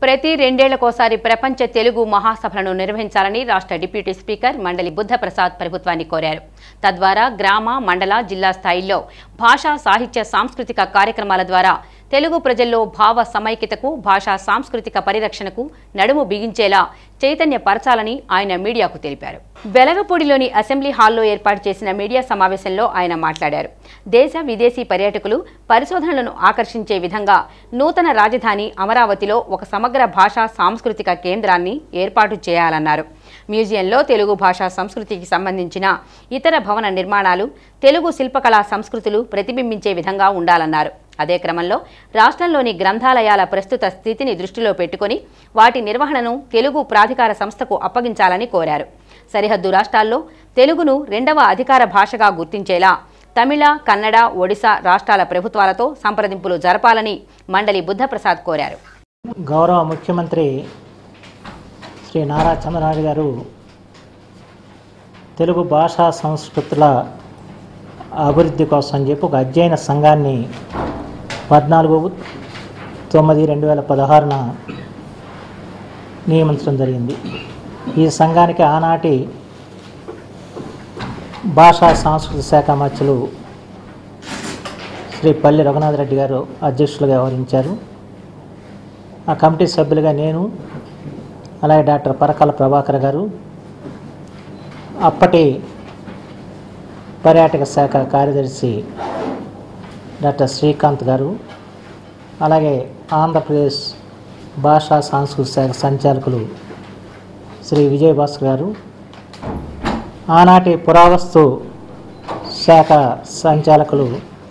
ప్రతి రెండేళ్లకోసారి ప్రపంచ తెలుగు మహాసభలను నిర్వహించాలని రాష్ట్ర డిప్యూటీ స్పీకర్ మండలి బుద్ధప్రసాద్ ప్రభుత్వాన్ని కోరారు తద్వారా గ్రామ మండల జిల్లా స్థాయిల్లో భాషా సాహిత్య సాంస్కృతిక కార్యక్రమాల ద్వారా తెలుగు ప్రజల్లో భావ సమైక్యతకు భాషా సాంస్కృతిక పరిరక్షణకు నడుము బిగించేలా చైతన్యపరచాలని ఆయన మీడియాకు తెలిపారు వెలగపూడిలోని అసెంబ్లీ హాల్లో ఏర్పాటు చేసిన మీడియా సమావేశంలో ఆయన మాట్లాడారు దేశ విదేశీ పర్యాటకులు పరిశోధనలను ఆకర్షించే విధంగా నూతన రాజధాని అమరావతిలో ఒక సమగ్ర భాషా సాంస్కృతిక కేంద్రాన్ని ఏర్పాటు చేయాలన్నారు మ్యూజియంలో తెలుగు భాషా సంస్కృతికి సంబంధించిన ఇతర భవన నిర్మాణాలు తెలుగు శిల్పకళా సంస్కృతులు ప్రతిబింబించే విధంగా ఉండాలన్నారు అదే క్రమంలో రాష్ట్రంలోని గ్రంథాలయాల ప్రస్తుత స్థితిని దృష్టిలో పెట్టుకుని వాటి నిర్వహణను తెలుగు ప్రాధికార సంస్థకు అప్పగించాలని కోరారు సరిహద్దు రాష్ట్రాల్లో తెలుగును రెండవ అధికార భాషగా గుర్తించేలా తమిళ కన్నడ ఒడిశా రాష్ట్రాల ప్రభుత్వాలతో సంప్రదింపులు జరపాలని మండలి బుద్ధప్రసాద్ కోరారు గౌరవ ముఖ్యమంత్రి శ్రీ నారా చంద్రనాయుడు గారు తెలుగు భాషా సంస్కృతుల అభివృద్ధి కోసం అని చెప్పి ఒక అధ్యయన సంఘాన్ని పద్నాలుగు తొమ్మిది రెండు వేల పదహారున నియమించడం జరిగింది ఈ సంఘానికి ఆనాటి భాషా సాంస్కృతిక శాఖ మంత్రులు శ్రీ పల్లి రఘునాథ్ రెడ్డి గారు అధ్యక్షులుగా వ్యవహరించారు ఆ కమిటీ సభ్యులుగా నేను అలాగే డాక్టర్ పరకాల ప్రభాకర్ గారు అప్పటి పర్యాటక శాఖ కార్యదర్శి డాక్టర్ శ్రీకాంత్ గారు అలాగే ఆంధ్రప్రదేశ్ భాషా సాంస్కృతిక శాఖ సంచాలకులు శ్రీ విజయభాస్కర్ గారు ఆనాటి పురావస్తు శాఖ సంచాలకులు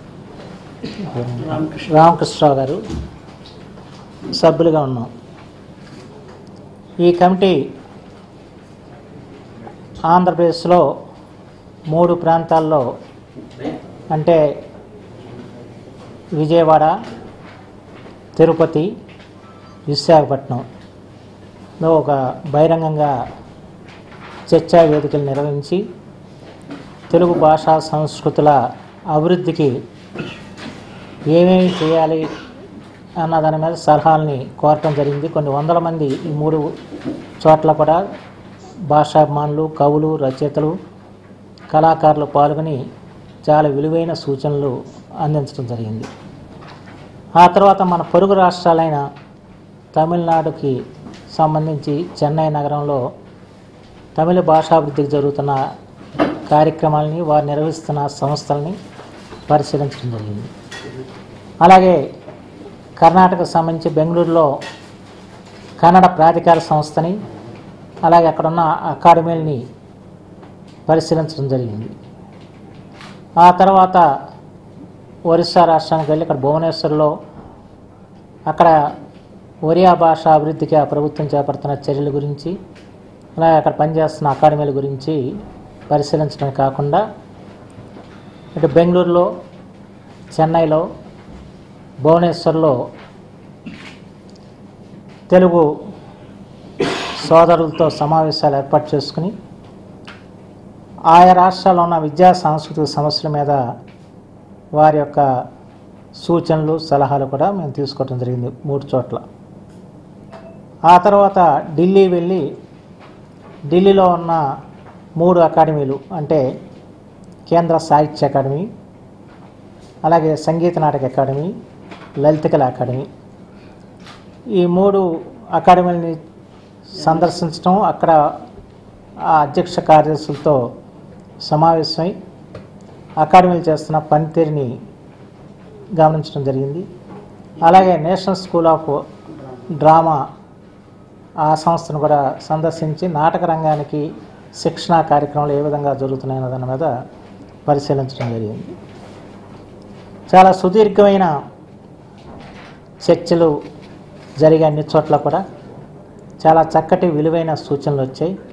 రామకృష్ణరావు గారు సభ్యులుగా ఉన్నాం ఈ కమిటీ ఆంధ్రప్రదేశ్లో మూడు ప్రాంతాల్లో అంటే విజయవాడ తిరుపతి విశాఖపట్నంలో ఒక బహిరంగంగా చర్చా వేదికలు నిర్వహించి తెలుగు భాషా సంస్కృతుల అభివృద్ధికి ఏమేమి చేయాలి అన్న దాని మీద సలహాలని కోరటం జరిగింది కొన్ని వందల మంది ఈ మూడు చోట్ల కూడా భాషాభిమానులు కవులు రచయితలు కళాకారులు పాల్గొని చాలా విలువైన సూచనలు అందించడం జరిగింది ఆ తర్వాత మన పొరుగు రాష్ట్రాలైన తమిళనాడుకి సంబంధించి చెన్నై నగరంలో తమిళ భాషాభివృద్ధికి జరుగుతున్న కార్యక్రమాలని వారు నిర్వహిస్తున్న సంస్థలని పరిశీలించడం జరిగింది అలాగే కర్ణాటకకు సంబంధించి బెంగళూరులో కన్నడ ప్రాధికార సంస్థని అలాగే అక్కడ ఉన్న అకాడమీలని పరిశీలించడం జరిగింది ఆ తర్వాత ఒరిస్సా రాష్ట్రానికి వెళ్ళి ఇక్కడ భువనేశ్వర్లో అక్కడ ఒరియా భాష అభివృద్ధికి ఆ ప్రభుత్వం చేపడుతున్న చర్యల గురించి అలాగే అక్కడ పనిచేస్తున్న అకాడమీల గురించి పరిశీలించడమే కాకుండా ఇటు బెంగళూరులో చెన్నైలో భువనేశ్వర్లో తెలుగు సోదరులతో సమావేశాలు ఏర్పాటు చేసుకుని ఆయా రాష్ట్రాల్లో ఉన్న విద్యా సాంస్కృతిక సమస్యల మీద వారి యొక్క సూచనలు సలహాలు కూడా మేము తీసుకోవడం జరిగింది మూడు చోట్ల ఆ తర్వాత ఢిల్లీ వెళ్ళి ఢిల్లీలో ఉన్న మూడు అకాడమీలు అంటే కేంద్ర సాహిత్య అకాడమీ అలాగే సంగీత నాటక అకాడమీ లలితకళ అకాడమీ ఈ మూడు అకాడమీలని సందర్శించడం అక్కడ ఆ అధ్యక్ష కార్యదర్శులతో సమావేశమై అకాడమీలు చేస్తున్న పనితీరుని గమనించడం జరిగింది అలాగే నేషనల్ స్కూల్ ఆఫ్ డ్రామా ఆ సంస్థను కూడా సందర్శించి నాటక రంగానికి శిక్షణా కార్యక్రమాలు ఏ విధంగా జరుగుతున్నాయన్న దాని మీద పరిశీలించడం జరిగింది చాలా సుదీర్ఘమైన చర్చలు జరిగే అన్ని చోట్ల కూడా చాలా చక్కటి విలువైన సూచనలు వచ్చాయి